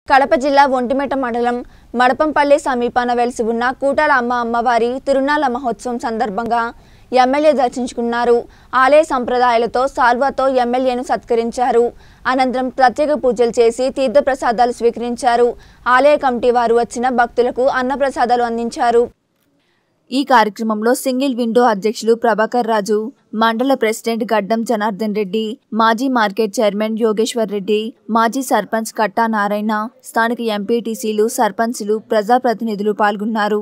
కడప జిల్లా ఒంటిమిట్ట మండలం మడపంపల్లి సమీపాన వెలిసి ఉన్న కూటాల అమ్మ అమ్మవారి తిరునాళ్ల మహోత్సవం సందర్భంగా ఎమ్మెల్యే దర్శించుకున్నారు ఆలయ సంప్రదాయాలతో సాల్వాతో ఎమ్మెల్యేను సత్కరించారు అనంతరం ప్రత్యేక పూజలు చేసి తీర్థప్రసాదాలు స్వీకరించారు ఆలయ కమిటీ వారు వచ్చిన భక్తులకు అన్నప్రసాదాలు అందించారు ఈ కార్యక్రమంలో సింగిల్ విండో అధ్యక్షులు ప్రభాకర్ రాజు మండల ప్రెసిడెంట్ గడ్డం జనార్దన్ రెడ్డి మాజీ మార్కెట్ చైర్మన్ యోగేశ్వర్ రెడ్డి మాజీ సర్పంచ్ కట్టా నారాయణ స్థానిక ఎంపీటీసీలు సర్పంచ్లు ప్రజాప్రతినిధులు పాల్గొన్నారు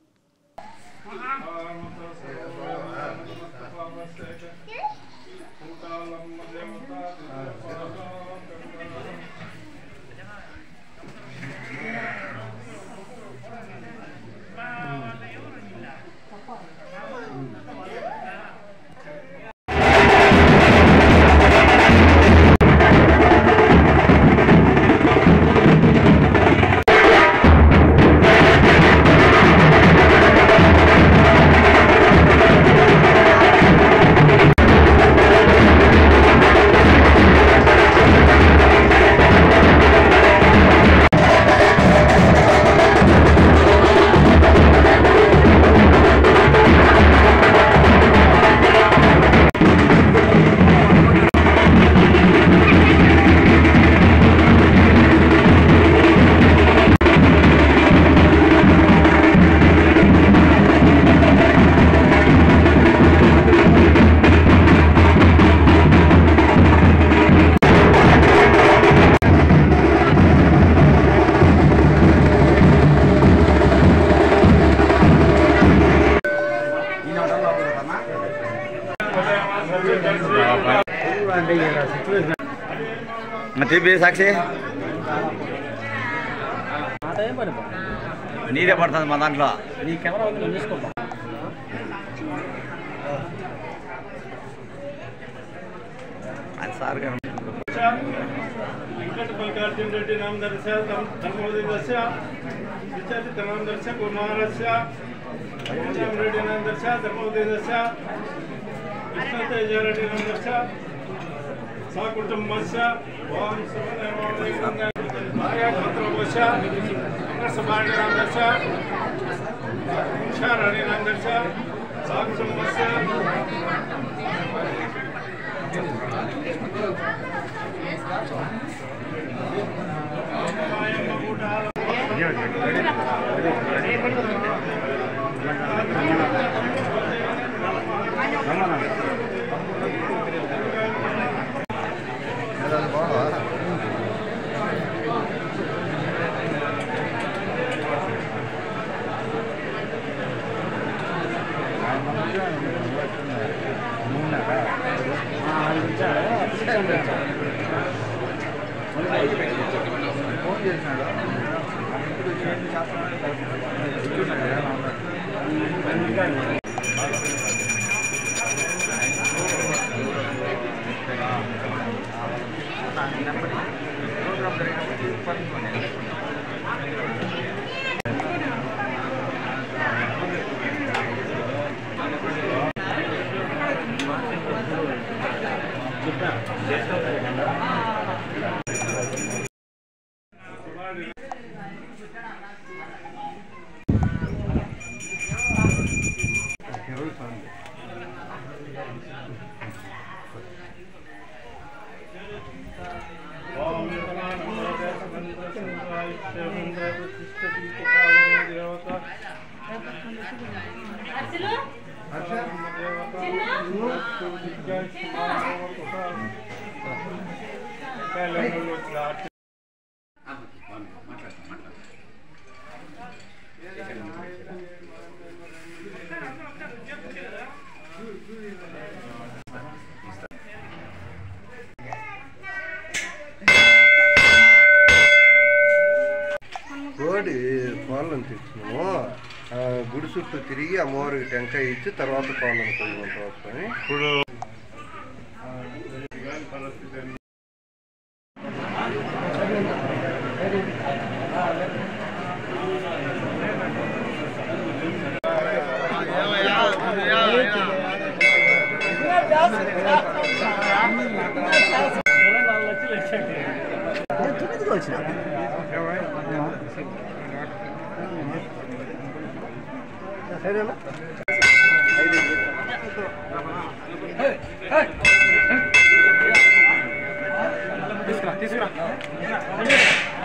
చెప్పి సాక్షి అదే పని బా. నీదే పడుతుంది మా దాంట్లో నీ కెమెరా ఉంది నేను చూసుకోపా అది సార్ గారు వెంకటమల్లికార్జున రెడ్డి నామదర్శ ధర్మోదయస్య విచారితనామదర్శ కుమారస్య రెడ్డి నామదర్శ ధర్మోదయస్య కృష్ణతేజారెడ్డి నామదర్శ సకుటుంబస్య ఓం భార్యాపత్రవశ అంగసభాడి నామదర్శ ఉషారాణి నామదర్శ సకుటుంబస్య కోడి కోళ్ళను తెచ్చినాము ఆ, గుడి చుట్టూ తిరిగి అమ్మవారికి టెంకాయ ఇచ్చి తర్వాత కోళ్ళను కొయ్యమంట వస్తాయి ఇప్పుడు తొమ్మిదికి వచ్చిన సరేనా తీసుకురా తీసుకురా